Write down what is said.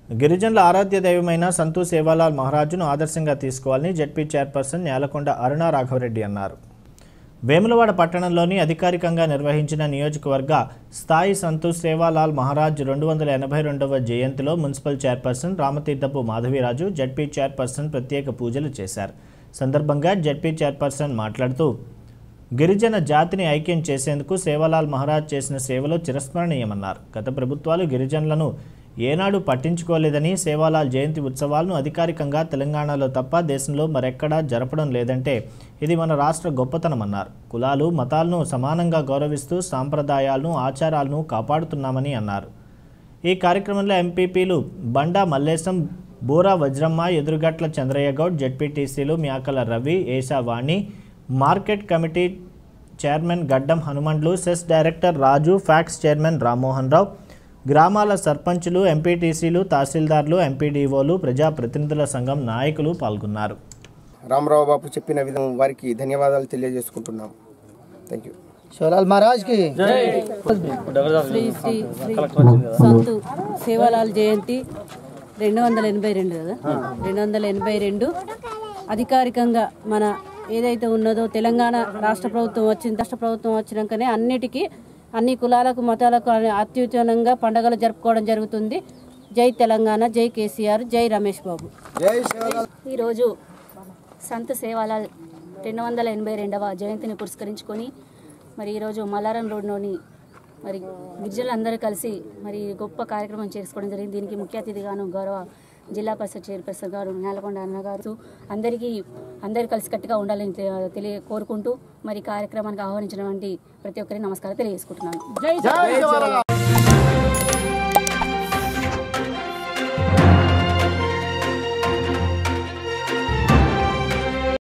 గిరిజనుల ఆరాధ్య దైవమైన సంతూ సేవాలాల్ మహారాజును ఆదర్శంగా తీసుకోవాలని జడ్పీ చైర్పర్సన్ నేలకొండ అరుణ రాఘవరెడ్డి అన్నారు వేములవాడ పట్టణంలోని అధికారికంగా నిర్వహించిన నియోజకవర్గ స్థాయి సంతూ సేవాలాల్ మహారాజ్ రెండు వందల ఎనభై రెండవ జయంతిలో municipal chairperson Ramatheerthapu Madhaviraju ZP chairperson ప్రత్యేక పూజలు చేశారు సందర్భంగా జడ్పీ చైర్పర్సన్ మాట్లాడుతూ గిరిజన జాతిని ఐక్యం చేసేందుకు సేవాలాల్ మహారాజ్ చేసిన సేవలు చిరస్మరణీయమన్నారు గత ప్రభుత్వాలు గిరిజనులను ఏనాడు పట్టించుకోలేదని సేవాలాల్ జయంతి ఉత్సవాలను అధికారికంగా తెలంగాణలో తప్ప దేశంలో మరెక్కడా జరపడం లేదంటే ఇది మన రాష్ట్ర గొప్పతనమన్నారు కులాలు మతాలను సమానంగా గౌరవిస్తూ సాంప్రదాయాలను ఆచారాలను కాపాడుతున్నామని అన్నారు ఈ కార్యక్రమంలో ఎంపీపీలు బండా మల్లేశం బూరా వజ్రమ్మ ఎదురుగట్ల చంద్రయ్య గౌడ్ జెడ్పీటీసీలు మ్యాకల రవి ఏషావాణి market committee chairman Gaddam Hanumandlu CESS director Raju PACS chairman Rammohan Rao గ్రామాల సర్పంచులు ఎంపీటీసీలు తహసీల్దార్లు ఎంపీడీఓలు ప్రజాప్రతినిధుల సంఘం నాయకులు పాల్గొన్నారు రామరావు బాబు చెప్పిన విధం వారికి ధన్యవాదాలు తెలియజేసుకుంటున్నాం థ్యాంక్ యూ శివలాల్ మహారాజ్ కి శ్రీ శ్రీ శ్రీ సంతు సేవాలాల్ జయంతి రెండు వందల ఎనభై రెండు కదా రెండు వందల ఎనభై రెండు అధికారికంగా మన ఏదైతే ఉన్నదో తెలంగాణ రాష్ట్ర ప్రభుత్వం వచ్చింది రాష్ట్ర ప్రభుత్వం వచ్చినాకనే అన్నిటికీ అన్ని కులాలకు మతాలకు అత్యుత్తమంగా పండుగలు జరుపుకోవడం జరుగుతుంది జై తెలంగాణ జై కేసీఆర్ జై రమేష్ బాబు ఈరోజు సంత సేవాలాల్ రెండు వందల ఎనభై రెండవ జయంతిని పురస్కరించుకొని మరి ఈరోజు మల్లారం రోడ్లోని మరి గిరిజనులందరూ కలిసి మరి గొప్ప కార్యక్రమం చేసుకోవడం జరిగింది దీనికి ముఖ్య అతిథిగాను గౌరవ జిల్లా పరిషత్ చైర్పర్సన్ గారు నేలకొండ అన్న గారు అందరికీ అందరూ కలిసికట్టుగా ఉండాలని తె- తెలియ కోరుకుంటూ మరి కార్యక్రమానికి ఆహ్వానించినటువంటి ప్రతి ఒక్కరికి నమస్కారం తెలియజేసుకుంటున్నాను